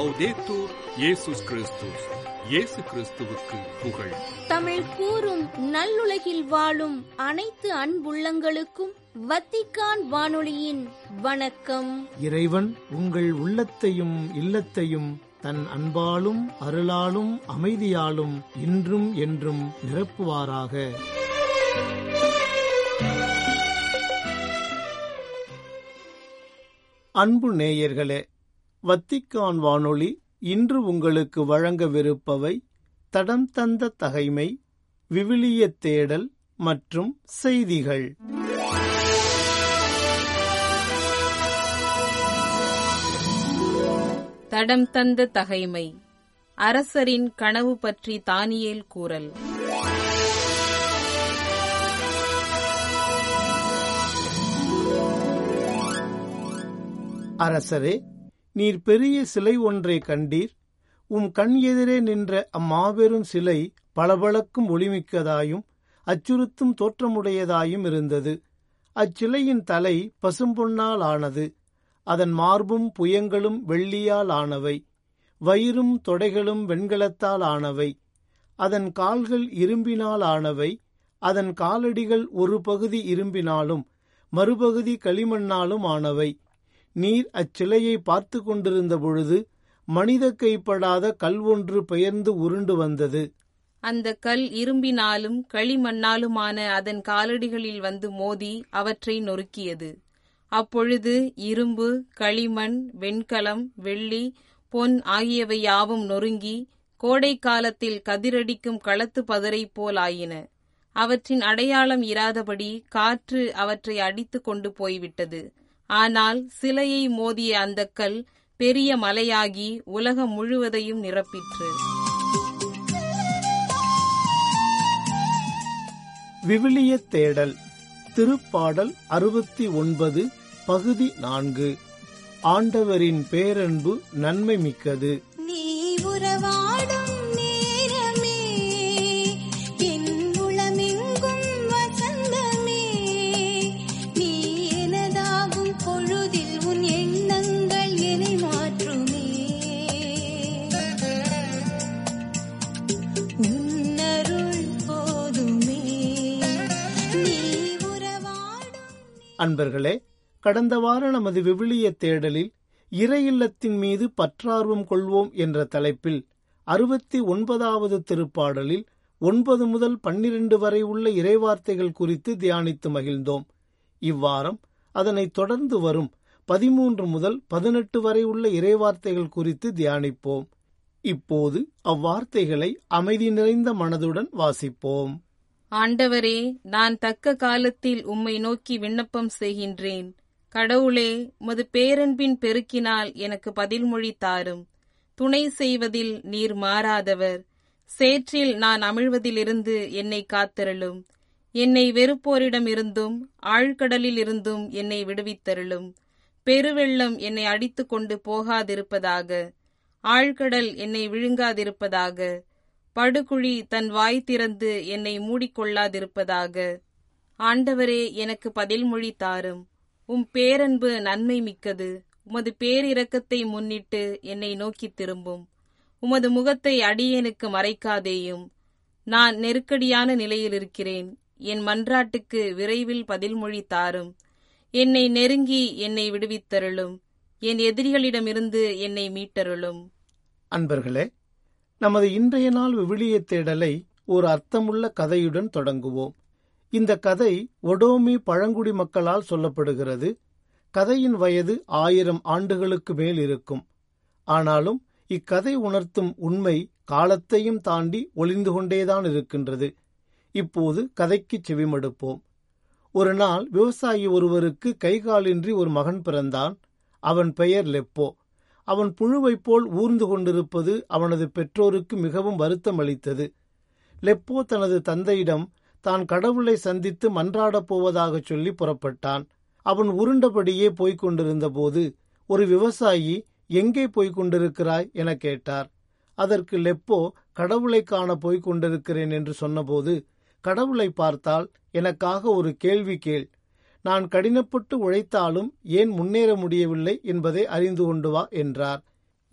லவ்தேத்தூர் இயேசுஸ் கிறிஸ்துஸ் இயேசு கிறிஸ்துவுக்கு புகழ் தமிழ் கூறும் நல்லுலகில் வாழும் அனைத்து அன்புள்ளங்களுக்கும் வத்திக்கான் வானொலியின் வணக்கம் இறைவன் உங்கள் உள்ளத்தையும் இல்லத்தையும் தன் அன்பாலும் அருளாலும் அமைதியாலும் இன்றும் என்றும் நிரப்புவாராக அன்பு நேயர்களே வத்திக்கான் வானொலி இன்று உங்களுக்கு வழங்கவிருப்பவை தடம் தந்த தகைமை விவிலிய தேடல் மற்றும் செய்திகள் தடம் தந்த தகைமை அரசரின் கனவு பற்றி தானியேல் கூறல் அரசரே நீர் பெரிய சிலை ஒன்றை கண்டீர் உம் கண் எதிரே நின்ற அம்மாபெரும் சிலை பளபளக்கும் ஒளிமிக்கதாயும் அச்சுறுத்தும் தோற்றமுடையதாயும் இருந்தது அச்சிலையின் தலை பசும்பொன்னால் ஆனது அதன் மார்பும் புயங்களும் வெள்ளியால் ஆனவை வயிறும் தொடைகளும் வெண்கலத்தால் ஆனவை அதன் கால்கள் இரும்பினால் ஆனவை அதன் காலடிகள் ஒரு பகுதி இரும்பினாலும் மறுபகுதி களிமண்ணாலும் ஆனவை நீர் அச்சிலையை பார்த்து கொண்டிருந்த பொழுது மனித கைப்படாத கல் ஒன்று பெயர்ந்து உருண்டு வந்தது அந்த கல் இரும்பினாலும் களிமண்ணாலுமான அதன் காலடிகளில் வந்து மோதி அவற்றை நொறுக்கியது அப்பொழுது இரும்பு களிமண் வெண்கலம் வெள்ளி பொன் ஆகியவை யாவும் நொறுங்கி கோடை காலத்தில் கதிரடிக்கும் களத்து பதரை போல் ஆயின அவற்றின் அடையாளம் இராதபடி காற்று அவற்றை அடித்து கொண்டு போய்விட்டது ஆனால் சிலையை மோதிய அந்த கல் பெரிய மலையாகி உலகம் முழுவதையும் நிரப்பிற்று விவிலிய தேடல் திருப்பாடல் அறுபத்தி ஒன்பது பகுதி நான்கு ஆண்டவரின் பேரன்பு நன்மை மிக்கது நீ உறவாடும் நேரமே என் உளமெங்கும் வசந்தமே நீ எனதாகும் பொழுதில் உன் எண்ணங்கள் என்னை மாற்றுமே உன்னருள் போதுமே நீ உறவாடும் அன்பர்களே கடந்த வார நமது விவிலிய தேடலில் இறை இல்லத்தின் மீது பற்றார்வம் கொள்வோம் என்ற தலைப்பில் அறுபத்தி ஒன்பதாவது திருப்பாடலில் ஒன்பது முதல் பன்னிரண்டு வரை உள்ள இறைவார்த்தைகள் குறித்து தியானித்து மகிழ்ந்தோம் இவ்வாரம் அதனைத் தொடர்ந்து வரும் பதிமூன்று முதல் பதினெட்டு வரை உள்ள இறைவார்த்தைகள் குறித்து தியானிப்போம் இப்போது அவ்வார்த்தைகளை அமைதி நிறைந்த மனதுடன் வாசிப்போம் ஆண்டவரே நான் தக்க காலத்தில் உம்மை நோக்கி விண்ணப்பம் செய்கின்றேன் கடவுளே உமது பேரன்பின் பெருக்கினால் எனக்கு பதில்மொழி தாரும் துணை செய்வதில் நீர் மாறாதவர் சேற்றில் நான் அமிழ்வதிலிருந்து என்னை காத்தருளும் என்னை வெறுப்போரிடமிருந்தும் ஆழ்கடலில் இருந்தும் என்னை விடுவித்தருளும் பெருவெள்ளம் என்னை அடித்துக் கொண்டு போகாதிருப்பதாக ஆழ்கடல் என்னை விழுங்காதிருப்பதாக படுகுழி தன் வாய் திறந்து என்னை மூடிக்கொள்ளாதிருப்பதாக ஆண்டவரே எனக்கு பதில்மொழி தாரும் உம் பேரன்பு நன்மை மிக்கது உமது பேரிரக்கத்தை முன்னிட்டு என்னை நோக்கித் திரும்பும் உமது முகத்தை அடியேனுக்கு மறைக்காதேயும் நான் நெருக்கடியான நிலையில் இருக்கிறேன் என் மன்றாட்டுக்கு விரைவில் பதில்மொழி தாரும் என்னை நெருங்கி என்னை விடுவித்தருளும் என் எதிரிகளிடமிருந்து என்னை மீட்டருளும் அன்பர்களே நமது இன்றைய நாள் விவிலிய தேடலை ஒரு அர்த்தமுள்ள கதையுடன் தொடங்குவோம் இந்த கதை ஒடோமி பழங்குடி மக்களால் சொல்லப்படுகிறது கதையின் வயது ஆயிரம் ஆண்டுகளுக்கு மேல் இருக்கும் ஆனாலும் இக்கதை உணர்த்தும் உண்மை காலத்தையும் தாண்டி ஒளிந்து கொண்டேதான் இருக்கின்றது இப்போது கதைக்கு செவிமடுப்போம் ஒரு நாள் விவசாயி ஒருவருக்கு கைகாலின்றி ஒரு மகன் பிறந்தான் அவன் பெயர் லெப்போ அவன் புழுவைப் போல் ஊர்ந்து கொண்டிருப்பது அவனது பெற்றோருக்கு மிகவும் வருத்தம் அளித்தது லெப்போ தனது தந்தையிடம் தான் கடவுளை சந்தித்து மன்றாடப் போவதாகச் சொல்லி புறப்பட்டான் அவன் உருண்டபடியே போய்க் கொண்டிருந்தபோது ஒரு விவசாயி எங்கே போய்க் கொண்டிருக்கிறாய் என கேட்டார் அதற்கு லெப்போ கடவுளை காண போய்க் கொண்டிருக்கிறேன் என்று சொன்னபோது கடவுளை பார்த்தால் எனக்காக ஒரு கேள்வி கேள் நான் கடினப்பட்டு உழைத்தாலும் ஏன் முன்னேற முடியவில்லை என்பதை அறிந்து கொண்டு வா என்றார்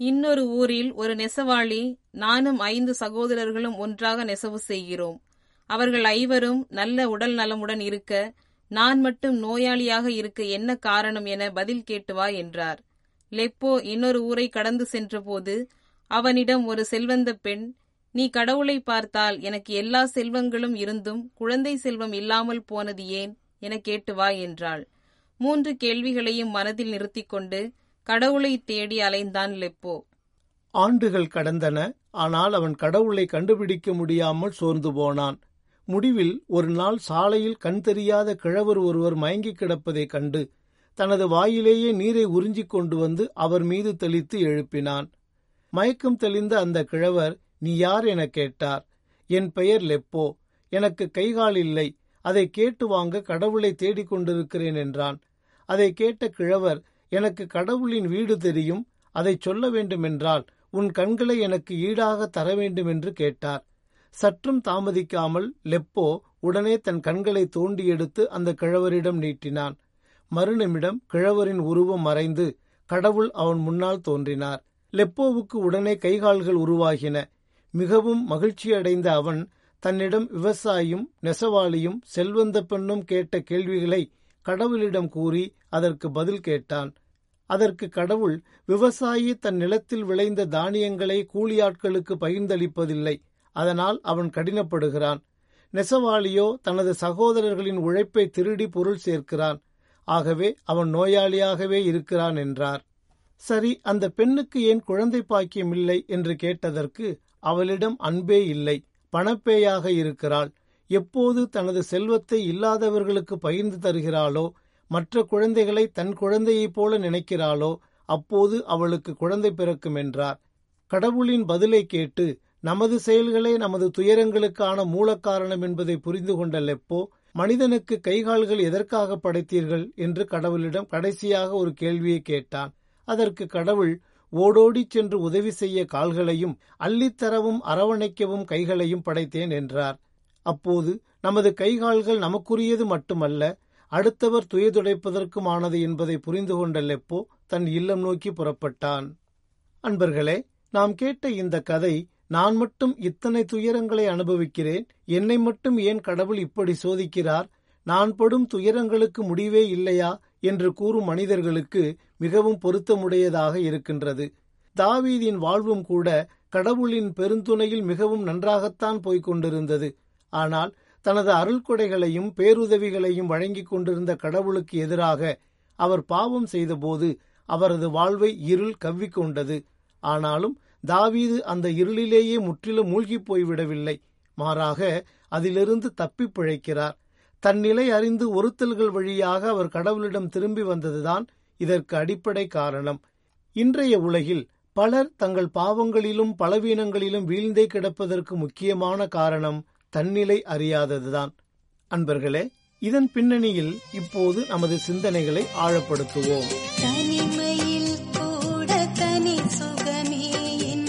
இன்னொரு ஊரில் ஒரு நெசவாளி நானும் ஐந்து சகோதரர்களும் ஒன்றாக நெசவு செய்கிறோம் அவர்கள் ஐவரும் நல்ல உடல் நலமுடன் இருக்க நான் மட்டும் நோயாளியாக இருக்க என்ன காரணம் என பதில் கேட்டு வா என்றார் லெப்போ இன்னொரு ஊரை கடந்து சென்றபோது அவனிடம் ஒரு செல்வந்த பெண் நீ கடவுளை பார்த்தால் எனக்கு எல்லா செல்வங்களும் இருந்தும் குழந்தை செல்வம் இல்லாமல் போனது ஏன் என கேட்டு வா என்றாள் மூன்று கேள்விகளையும் மனதில் நிறுத்திக் கொண்டு கடவுளை தேடி அலைந்தான் லெப்போ ஆண்டுகள் கடந்தன ஆனால் அவன் கடவுளை கண்டுபிடிக்க முடியாமல் சோர்ந்து போனான் முடிவில் ஒரு நாள் சாலையில் கண் தெரியாத கிழவர் ஒருவர் மயங்கிக் கிடப்பதைக் கண்டு தனது வாயிலேயே நீரை உறிஞ்சிக் கொண்டு வந்து அவர் மீது தெளித்து எழுப்பினான் மயக்கம் தெளிந்த அந்த கிழவர் நீ யார் எனக் கேட்டார் என் பெயர் லெப்போ எனக்கு கைகால் இல்லை அதை கேட்டு வாங்க கடவுளை தேடிக் கொண்டிருக்கிறேன் என்றான் அதை கேட்ட கிழவர் எனக்கு கடவுளின் வீடு தெரியும் அதைச் சொல்ல வேண்டுமென்றால் உன் கண்களை எனக்கு ஈடாக தர வேண்டும் என்று கேட்டார் சற்றும் தாமதிக்காமல் லெப்போ உடனே தன் கண்களை தோண்டி எடுத்து அந்த கிழவரிடம் நீட்டினான் மறுநிமிடம் கிழவரின் உருவம் மறைந்து கடவுள் அவன் முன்னால் தோன்றினார் லெப்போவுக்கு உடனே கைகால்கள் உருவாகின மிகவும் மகிழ்ச்சியடைந்த அவன் தன்னிடம் விவசாயியும் நெசவாளியும் செல்வந்த பெண்ணும் கேட்ட கேள்விகளை கடவுளிடம் கூறி அதற்கு பதில் கேட்டான் அதற்கு கடவுள் விவசாயி தன் நிலத்தில் விளைந்த தானியங்களை கூலியாட்களுக்கு பகிர்ந்தளிப்பதில்லை அதனால் அவன் கடினப்படுகிறான் நெசவாளியோ தனது சகோதரர்களின் உழைப்பை திருடி பொருள் சேர்க்கிறான் ஆகவே அவன் நோயாளியாகவே இருக்கிறான் என்றார் சரி அந்த பெண்ணுக்கு ஏன் குழந்தை பாக்கியம் இல்லை என்று கேட்டதற்கு அவளிடம் அன்பே இல்லை பணப்பேயாக இருக்கிறாள் எப்போது தனது செல்வத்தை இல்லாதவர்களுக்கு பகிர்ந்து தருகிறாளோ மற்ற குழந்தைகளை தன் குழந்தையைப் போல நினைக்கிறாளோ அப்போது அவளுக்கு குழந்தை பிறக்கும் என்றார் கடவுளின் பதிலை கேட்டு நமது செயல்களே நமது துயரங்களுக்கான மூலக்காரணம் என்பதை புரிந்து கொண்ட லெப்போ மனிதனுக்கு கைகால்கள் எதற்காக படைத்தீர்கள் என்று கடவுளிடம் கடைசியாக ஒரு கேள்வியை கேட்டான் அதற்கு கடவுள் ஓடோடிச் சென்று உதவி செய்ய கால்களையும் அள்ளித்தரவும் அரவணைக்கவும் கைகளையும் படைத்தேன் என்றார் அப்போது நமது கைகால்கள் நமக்குரியது மட்டுமல்ல அடுத்தவர் துயதுடைப்பதற்குமானது என்பதை புரிந்து கொண்ட லெப்போ தன் இல்லம் நோக்கி புறப்பட்டான் அன்பர்களே நாம் கேட்ட இந்த கதை நான் மட்டும் இத்தனை துயரங்களை அனுபவிக்கிறேன் என்னை மட்டும் ஏன் கடவுள் இப்படி சோதிக்கிறார் நான் படும் துயரங்களுக்கு முடிவே இல்லையா என்று கூறும் மனிதர்களுக்கு மிகவும் பொருத்தமுடையதாக இருக்கின்றது தாவீதின் வாழ்வும் கூட கடவுளின் பெருந்துணையில் மிகவும் நன்றாகத்தான் போய்க் கொண்டிருந்தது ஆனால் தனது அருள்கொடைகளையும் பேருதவிகளையும் வழங்கிக் கொண்டிருந்த கடவுளுக்கு எதிராக அவர் பாவம் செய்தபோது அவரது வாழ்வை இருள் கவ்விக்கொண்டது ஆனாலும் தாவீது அந்த இருளிலேயே முற்றிலும் மூழ்கிப் போய்விடவில்லை மாறாக அதிலிருந்து தப்பிப் பிழைக்கிறார் தன் நிலை அறிந்து ஒருத்தல்கள் வழியாக அவர் கடவுளிடம் திரும்பி வந்ததுதான் இதற்கு அடிப்படை காரணம் இன்றைய உலகில் பலர் தங்கள் பாவங்களிலும் பலவீனங்களிலும் வீழ்ந்தே கிடப்பதற்கு முக்கியமான காரணம் தன்னிலை அறியாததுதான் அன்பர்களே இதன் பின்னணியில் இப்போது நமது சிந்தனைகளை ஆழப்படுத்துவோம் தனிமையில் கூட தனி சுகமே என்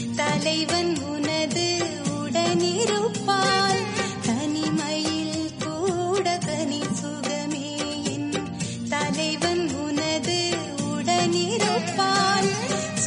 தலைவன் உனது உடனிருப்பான் தனிமையில் கூட தனி சுகமே என் தலைவன் உனது உடனிருப்பான்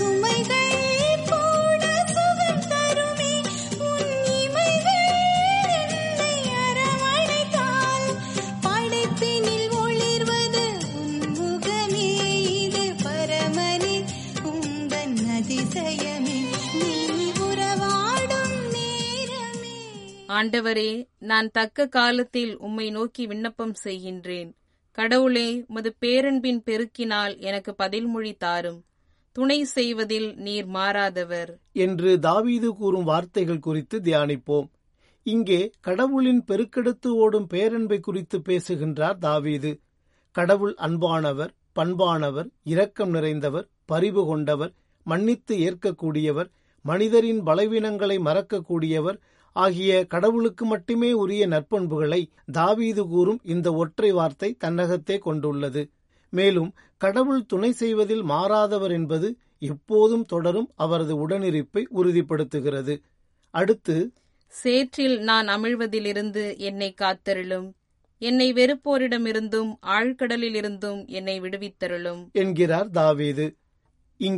சுமைகள் கூட சுகம் தருமே உன் இமைகள் என்னை அரவணைத்தால் படைப்பினில் ஒளிர்வது உன் முகமே இது பரமனே உந்தன் அதிசயமே நீ உறவாடும் நேரமே ஆண்டவரே நான் தக்க காலத்தில் உம்மை நோக்கி விண்ணப்பம் செய்கின்றேன் கடவுளே உமது பேரன்பின் பெருக்கினால் எனக்கு பதில்மொழி தாரும் துணை செய்வதில் நீர் மாறாதவர் என்று தாவீது கூறும் வார்த்தைகள் குறித்து தியானிப்போம் இங்கே கடவுளின் பெருக்கெடுத்து ஓடும் பேரன்பை குறித்து பேசுகின்றார் தாவீது கடவுள் அன்பானவர் பண்பானவர் இரக்கம் நிறைந்தவர் பரிவு கொண்டவர் மன்னித்து ஏற்கக்கூடியவர் மனிதரின் பலவீனங்களை மறக்கக்கூடியவர் ஆகிய கடவுளுக்கு மட்டுமே உரிய நற்பண்புகளை தாவீது கூறும் இந்த ஒற்றை வார்த்தை தன்னகத்தே கொண்டுள்ளது மேலும் கடவுள் துணை செய்வதில் மாறாதவர் என்பது எப்போதும் தொடரும் அவரது உடனிருப்பை உறுதிப்படுத்துகிறது அடுத்து சேற்றில் நான் அமிழ்வதிலிருந்து என்னை காத்தருளும் என்னை வெறுப்போரிடமிருந்தும் ஆழ்கடலிலிருந்தும் என்னை விடுவித்தருளும் என்கிறார் தாவீது இங்கே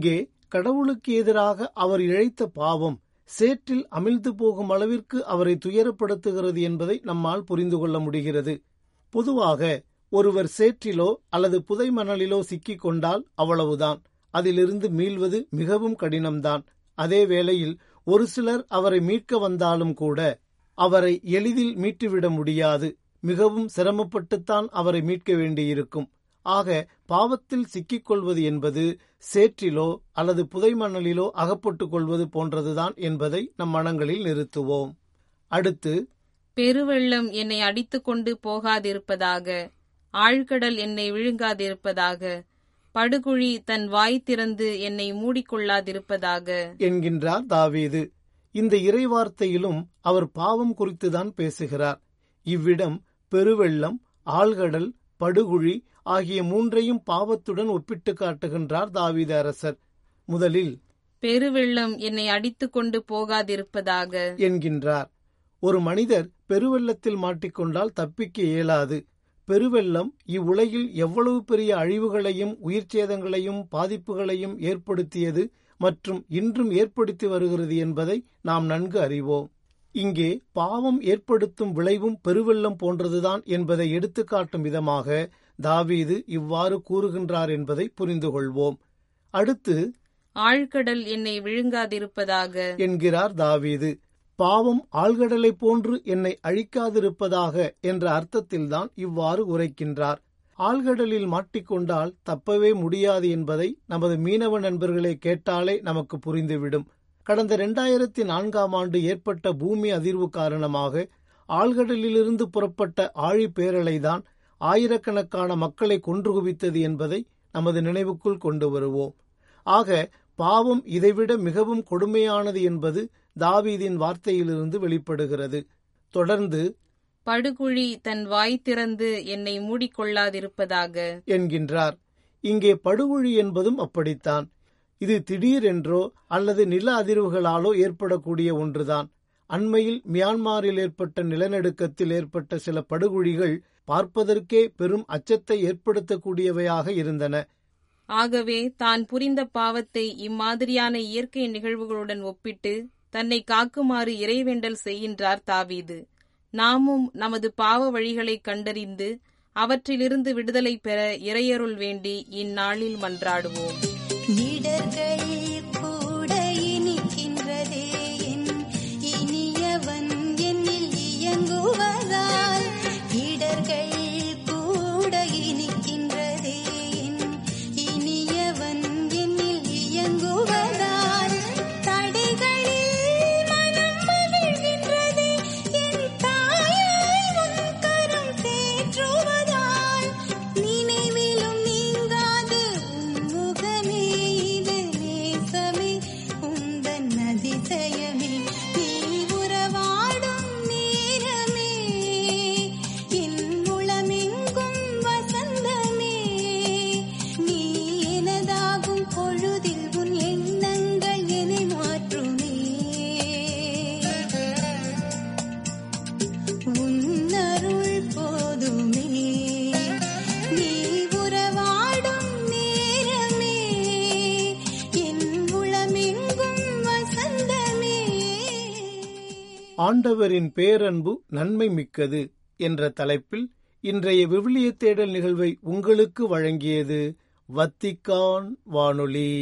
கடவுளுக்கு எதிராக அவர் இழைத்த பாவம் சேற்றில் அமிழ்ந்து போகும் அளவிற்கு அவரை துயரப்படுத்துகிறது என்பதை நம்மால் புரிந்து கொள்ள முடிகிறது பொதுவாக ஒருவர் சேற்றிலோ அல்லது புதை மணலிலோ சிக்கிக் கொண்டால் அவ்வளவுதான் அதிலிருந்து மீள்வது மிகவும் கடினம்தான் அதே வேளையில் ஒரு சிலர் அவரை மீட்க வந்தாலும் கூட அவரை எளிதில் மீட்டுவிட முடியாது மிகவும் சிரமப்பட்டுத்தான் அவரை மீட்க வேண்டியிருக்கும் ஆக பாவத்தில் சிக்கிக் கொள்வது என்பது சேற்றிலோ அல்லது புதை மணலிலோ அகப்பட்டுக் கொள்வது போன்றதுதான் என்பதை நம் மனங்களில் நிறுத்துவோம் அடுத்து பெருவெள்ளம் என்னை அடித்துக்கொண்டு போகாதிருப்பதாக ஆழ்கடல் என்னை விழுங்காதிருப்பதாக படுகுழி தன் வாய் திறந்து என்னை மூடிக்கொள்ளாதிருப்பதாக என்கின்றார் தாவீது இந்த இறைவார்த்தையிலும் அவர் பாவம் குறித்துதான் பேசுகிறார் இவ்விடம் பெருவெள்ளம் ஆழ்கடல் படுகுழி ஆகிய மூன்றையும் பாவத்துடன் ஒப்பிட்டு காட்டுகின்றார் தாவீது அரசர் முதலில் பெருவெள்ளம் என்னை அடித்துக்கொண்டு போகாதிருப்பதாக என்கின்றார் ஒரு மனிதர் பெருவெள்ளத்தில் மாட்டிக்கொண்டால் தப்பிக்க இயலாது பெருவெள்ளம் இவ்வுலகில் எவ்வளவு பெரிய அழிவுகளையும் உயிர்ச்சேதங்களையும் பாதிப்புகளையும் ஏற்படுத்தியது மற்றும் இன்றும் ஏற்படுத்தி வருகிறது என்பதை நாம் நன்கு அறிவோம் இங்கே பாவம் ஏற்படுத்தும் விளைவும் பெருவெள்ளம் போன்றதுதான் என்பதை எடுத்துக்காட்டும் விதமாக தாவீது இவ்வாறு கூறுகின்றார் என்பதை புரிந்து கொள்வோம் அடுத்து ஆழ்கடல் என்னை விழுங்காதிருப்பதாக என்கிறார் தாவீது பாவம் ஆழ்கடலைப் போன்று என்னை அழிக்காதிருப்பதாக என்ற அர்த்தத்தில்தான் இவ்வாறு உரைக்கின்றார் ஆழ்கடலில் மாட்டிக்கொண்டால் தப்பவே முடியாது என்பதை நமது மீனவ நண்பர்களே கேட்டாலே நமக்கு புரிந்துவிடும் கடந்த இரண்டாயிரத்தி நான்காம் ஆண்டு ஏற்பட்ட பூமி அதிர்வு காரணமாக ஆழ்கடலிலிருந்து புறப்பட்ட ஆழி பேரலைதான் ஆயிரக்கணக்கான மக்களை கொன்று குவித்தது என்பதை நமது நினைவுக்குள் கொண்டு வருவோம் ஆக பாவம் இதைவிட மிகவும் கொடுமையானது என்பது தாவீதின் வார்த்தையிலிருந்து வெளிப்படுகிறது தொடர்ந்து படுகுழி தன் வாய் திறந்து என்னை மூடிக்கொள்ளாதிருப்பதாக என்கின்றார் இங்கே படுகொழி என்பதும் அப்படித்தான் இது திடீரென்றோ அல்லது நில அதிர்வுகளாலோ ஏற்படக்கூடிய ஒன்றுதான் அண்மையில் மியான்மாரில் ஏற்பட்ட நிலநடுக்கத்தில் ஏற்பட்ட சில படுகுழிகள் பார்ப்பதற்கே பெரும் அச்சத்தை ஏற்படுத்தக்கூடியவையாக இருந்தன ஆகவே தான் புரிந்த பாவத்தை இம்மாதிரியான இயற்கை நிகழ்வுகளுடன் ஒப்பிட்டு தன்னை காக்குமாறு இறைவேண்டல் செய்கின்றார் தாவீது நாமும் நமது பாவ வழிகளை கண்டறிந்து அவற்றிலிருந்து விடுதலை பெற இறையருள் வேண்டி இந்நாளில் மன்றாடுவோம் இடர்கள் கூட இனிக்கின்றதே என் இனியவன் என்னில் இயங்குவதால் இடர்கள் கூட இனிக்கின்றதே என் இனியவன் என்னில் இயங்குவதால் தடைகளில் மனம் மகிழ்கின்றதே என் தாயாய் உன் கரம் தேற்றுவதால் நினைவிலும் நீங்காது உன் முகமே இது நேசமே உந்தன் அதிசயமே நீ உறவாடும் நேரமே என் உளமெங்கும் வசந்தமே நீ எனதாகும் பொழுதில் உன் எண்ணங்கள் என்னை மாற்றுமே உன்னருள் போதுமே நீ உறவாடும் நேரமே என் உளமெங்கும் வசந்தமே ஆண்டவரின் பேரன்பு நன்மை மிக்கது என்ற தலைப்பில் இன்றைய விவிலிய தேடல் நிகழ்வை உங்களுக்கு வழங்கியது வத்திக்கான் வானொலி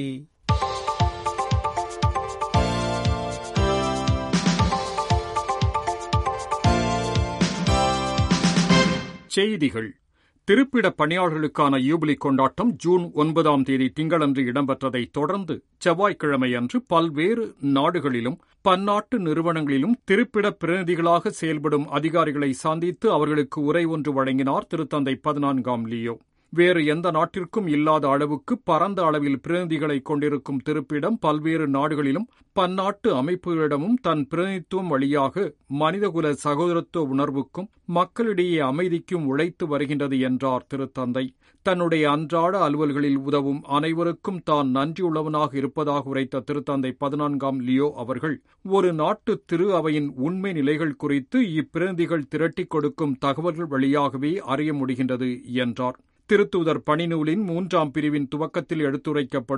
செய்திகள் திருப்பிட பணியாளர்களுக்கான யூபிலி கொண்டாட்டம் ஜூன் ஒன்பதாம் தேதி திங்களன்று இடம்பெற்றதை தொடர்ந்து செவ்வாய்க்கிழமை அன்று பல்வேறு நாடுகளிலும் பன்னாட்டு நிறுவனங்களிலும் திருப்பிட பிரதிநிதிகளாக செயல்படும் அதிகாரிகளை சந்தித்து அவர்களுக்கு உரை ஒன்று வழங்கினார் திருத்தந்தை பதினான்காம் லியோ வேறு எந்த நாட்டிற்கும் இல்லாத அளவுக்கு பரந்த அளவில் பிரதிநிதிகளை கொண்டிருக்கும் திருப்பிடம் பல்வேறு நாடுகளிலும் பன்னாட்டு அமைப்புகளிடமும் தன் பிரதிநிதித்துவம் வழியாக மனிதகுல சகோதரத்துவ உணர்வுக்கும் மக்களிடையே அமைதிக்கும் உழைத்து வருகின்றது என்றார் திருத்தந்தை தன்னுடைய அன்றாட அலுவல்களில் உதவும் அனைவருக்கும் தான் நன்றியுள்ளவனாக இருப்பதாக உரைத்த திருத்தந்தை பதினான்காம் லியோ அவர்கள் ஒரு நாட்டு திரு அவையின் உண்மை நிலைகள் குறித்து இப்பிரதிநிதிகள் திரட்டிக் கொடுக்கும் தகவல்கள் வழியாகவே அறிய முடிகின்றது என்றார் திருத்தூதர் பணிநூலின் மூன்றாம் பிரிவின் துவக்கத்தில் எடுத்துரைக்கப்படும்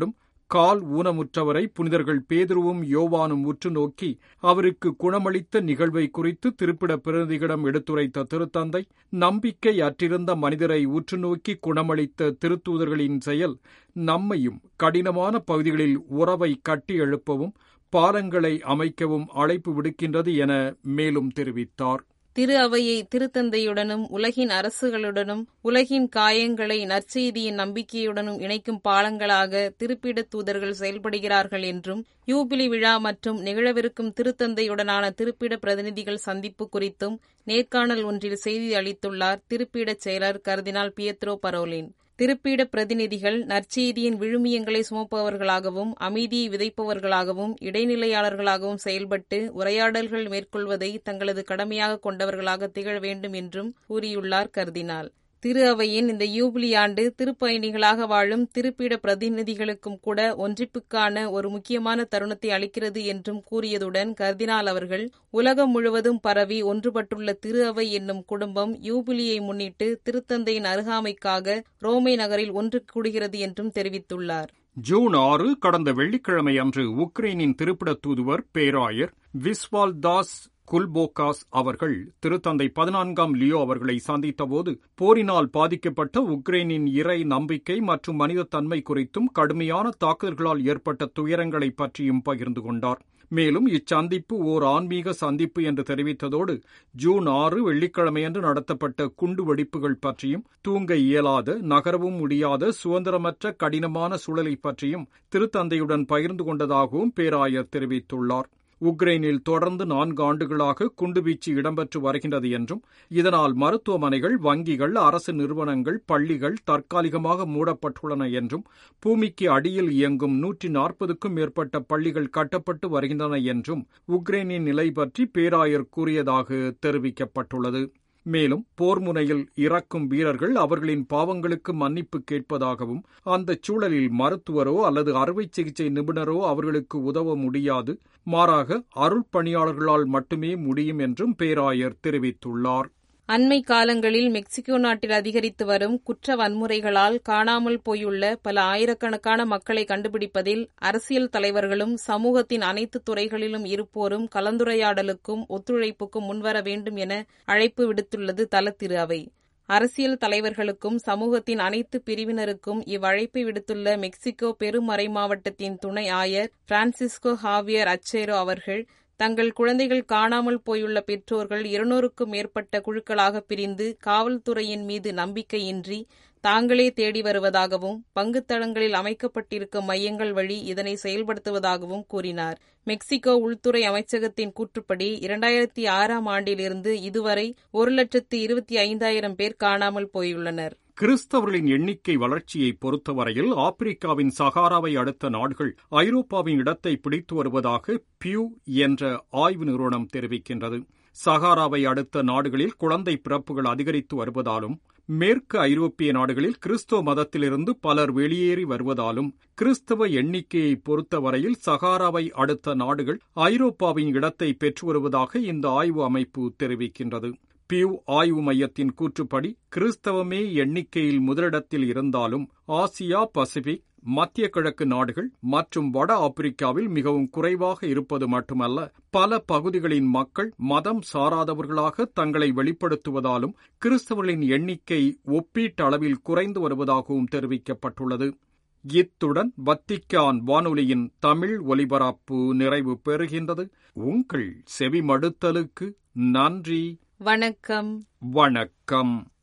கால் ஊனமுற்றவரை புனிதர்கள் பேதுருவும் யோவானும் உற்று நோக்கி அவருக்கு குணமளித்த நிகழ்வை குறித்து திருப்பிட பிரதிகளிடம் எடுத்துரைத்த திருத்தந்தை நம்பிக்கை அற்றிருந்த மனிதரை உற்று நோக்கி குணமளித்த திருத்தூதர்களின் செயல் நம்மையும் கடினமான பகுதிகளில் உறவை கட்டி எழுப்பவும் பாலங்களை அமைக்கவும் அழைப்பு விடுக்கின்றது என மேலும் தெரிவித்தார் திரு அவையை திருத்தந்தையுடனும் உலகின் அரசுகளுடனும் உலகின் காயங்களை நற்செய்தியின் நம்பிக்கையுடனும் இணைக்கும் பாலங்களாக திருப்பிட தூதர்கள் செயல்படுகிறார்கள் என்றும் யூபிலி விழா மற்றும் நிகழவிருக்கும் திருத்தந்தையுடனான திருப்பிட பிரதிநிதிகள் சந்திப்பு குறித்தும் நேர்காணல் ஒன்றில் செய்தி அளித்துள்ளார் திருப்பிடச் செயலர் கர்தினால் பியத்ரோ பரோலின் திருப்பீட பிரதிநிதிகள் நற்செய்தியின் விழுமியங்களை சுமப்பவர்களாகவும் அமைதியை விதைப்பவர்களாகவும் இடைநிலையாளர்களாகவும் செயல்பட்டு உரையாடல்கள் மேற்கொள்வதை தங்களது கடமையாக கொண்டவர்களாக திகழ வேண்டும் என்றும் கூறியுள்ளார் கர்தினால் திரு அவையின் இந்த யூபிலி ஆண்டு திருப்பயணிகளாக வாழும் திருப்பீட பிரதிநிதிகளுக்கும் கூட ஒன்றிப்புக்கான ஒரு முக்கியமான தருணத்தை அளிக்கிறது என்றும் கூறியதுடன் கர்தினால் அவர்கள் உலகம் முழுவதும் பரவி ஒன்றுபட்டுள்ள திரு அவை என்னும் குடும்பம் யூபிலியை முன்னிட்டு திருத்தந்தையின் அருகாமைக்காக ரோமை நகரில் ஒன்று கூடுகிறது என்றும் தெரிவித்துள்ளார் ஜூன் ஆறு கடந்த வெள்ளிக்கிழமை அன்று உக்ரைனின் திருப்பிட தூதுவர் பேராயர் விஸ்வால் தாஸ் குல்போகாஸ் அவர்கள் திருத்தந்தை பதினான்காம் லியோ அவர்களை சந்தித்தபோது போரினால் பாதிக்கப்பட்ட உக்ரைனின் இறை நம்பிக்கை மற்றும் மனித தன்மை குறித்தும் கடுமையான தாக்குதல்களால் ஏற்பட்ட துயரங்களை பற்றியும் பகிர்ந்து கொண்டார் மேலும் இச்சந்திப்பு ஓர் ஆன்மீக சந்திப்பு என்று தெரிவித்ததோடு ஜூன் ஆறு வெள்ளிக்கிழமையன்று நடத்தப்பட்ட குண்டு வெடிப்புகள் பற்றியும் தூங்க இயலாத நகரவும் முடியாத சுதந்திரமற்ற கடினமான சூழலை பற்றியும் திருத்தந்தையுடன் பகிர்ந்து கொண்டதாகவும் பேராயர் தெரிவித்துள்ளார் உக்ரைனில் தொடர்ந்து நான்கு ஆண்டுகளாக குண்டுவீச்சு இடம்பெற்று வருகின்றது என்றும் இதனால் மருத்துவமனைகள் வங்கிகள் அரசு நிறுவனங்கள் பள்ளிகள் தற்காலிகமாக மூடப்பட்டுள்ளன என்றும் பூமிக்கு அடியில் இயங்கும் நூற்றி நாற்பதுக்கும் மேற்பட்ட பள்ளிகள் கட்டப்பட்டு வருகின்றன என்றும் உக்ரைனின் நிலை பற்றி பேராயர் கூறியதாக தெரிவிக்கப்பட்டுள்ளது மேலும் போர் முனையில் இறக்கும் வீரர்கள் அவர்களின் பாவங்களுக்கு மன்னிப்பு கேட்பதாகவும் அந்த சூழலில் மருத்துவரோ அல்லது அறுவை சிகிச்சை நிபுணரோ அவர்களுக்கு உதவ முடியாது மாறாக அருள் பணியாளர்களால் மட்டுமே முடியும் என்றும் பேராயர் தெரிவித்துள்ளார் அண்மை காலங்களில் மெக்சிகோ நாட்டில் அதிகரித்து வரும் குற்ற வன்முறைகளால் காணாமல் போயுள்ள பல ஆயிரக்கணக்கான மக்களை கண்டுபிடிப்பதில் அரசியல் தலைவர்களும் சமூகத்தின் அனைத்து துறைகளிலும் இருப்போரும் கலந்துரையாடலுக்கும் ஒத்துழைப்புக்கும் முன்வர வேண்டும் என அழைப்பு விடுத்துள்ளது தல திரு அவை அரசியல் தலைவர்களுக்கும் சமூகத்தின் அனைத்து பிரிவினருக்கும் இவ்வழைப்பை விடுத்துள்ள மெக்சிகோ பெருமறை மாவட்டத்தின் துணை ஆயர் பிரான்சிஸ்கோ ஹாவியர் அச்சேரோ அவர்கள் தங்கள் குழந்தைகள் காணாமல் போயுள்ள பெற்றோர்கள் இருநூறுக்கும் மேற்பட்ட குழுக்களாக பிரிந்து காவல்துறையின் மீது நம்பிக்கையின்றி தாங்களே தேடி வருவதாகவும் பங்குத்தளங்களில் அமைக்கப்பட்டிருக்கும் மையங்கள் வழி இதனை செயல்படுத்துவதாகவும் கூறினார் மெக்சிகோ உள்துறை அமைச்சகத்தின் கூற்றுப்படி இரண்டாயிரத்தி ஆறாம் ஆண்டிலிருந்து இதுவரை ஒரு லட்சத்து இருபத்தி ஐந்தாயிரம் பேர் காணாமல் போயுள்ளனர் கிறிஸ்தவர்களின் எண்ணிக்கை வளர்ச்சியை பொறுத்தவரையில் ஆப்பிரிக்காவின் சகாராவை அடுத்த நாடுகள் ஐரோப்பாவின் இடத்தை பிடித்து வருவதாக பியூ என்ற ஆய்வு நிறுவனம் தெரிவிக்கின்றது சகாராவை அடுத்த நாடுகளில் குழந்தை பிறப்புகள் அதிகரித்து வருவதாலும் மேற்கு ஐரோப்பிய நாடுகளில் கிறிஸ்தவ மதத்திலிருந்து பலர் வெளியேறி வருவதாலும் கிறிஸ்தவ எண்ணிக்கையை பொறுத்தவரையில் சகாராவை அடுத்த நாடுகள் ஐரோப்பாவின் இடத்தை பெற்று வருவதாக இந்த ஆய்வு அமைப்பு தெரிவிக்கின்றது பியூ ஆய்வு மையத்தின் கூற்றுப்படி கிறிஸ்தவமே எண்ணிக்கையில் முதலிடத்தில் இருந்தாலும் ஆசியா பசிபிக் மத்திய கிழக்கு நாடுகள் மற்றும் வட ஆப்பிரிக்காவில் மிகவும் குறைவாக இருப்பது மட்டுமல்ல பல பகுதிகளின் மக்கள் மதம் சாராதவர்களாக தங்களை வெளிப்படுத்துவதாலும் கிறிஸ்தவர்களின் எண்ணிக்கை ஒப்பீட்டளவில் குறைந்து வருவதாகவும் தெரிவிக்கப்பட்டுள்ளது இத்துடன் வத்திக்கான் வானொலியின் தமிழ் ஒலிபரப்பு நிறைவு பெறுகின்றது உங்கள் செவிமடுத்தலுக்கு நன்றி வணக்கம் வணக்கம்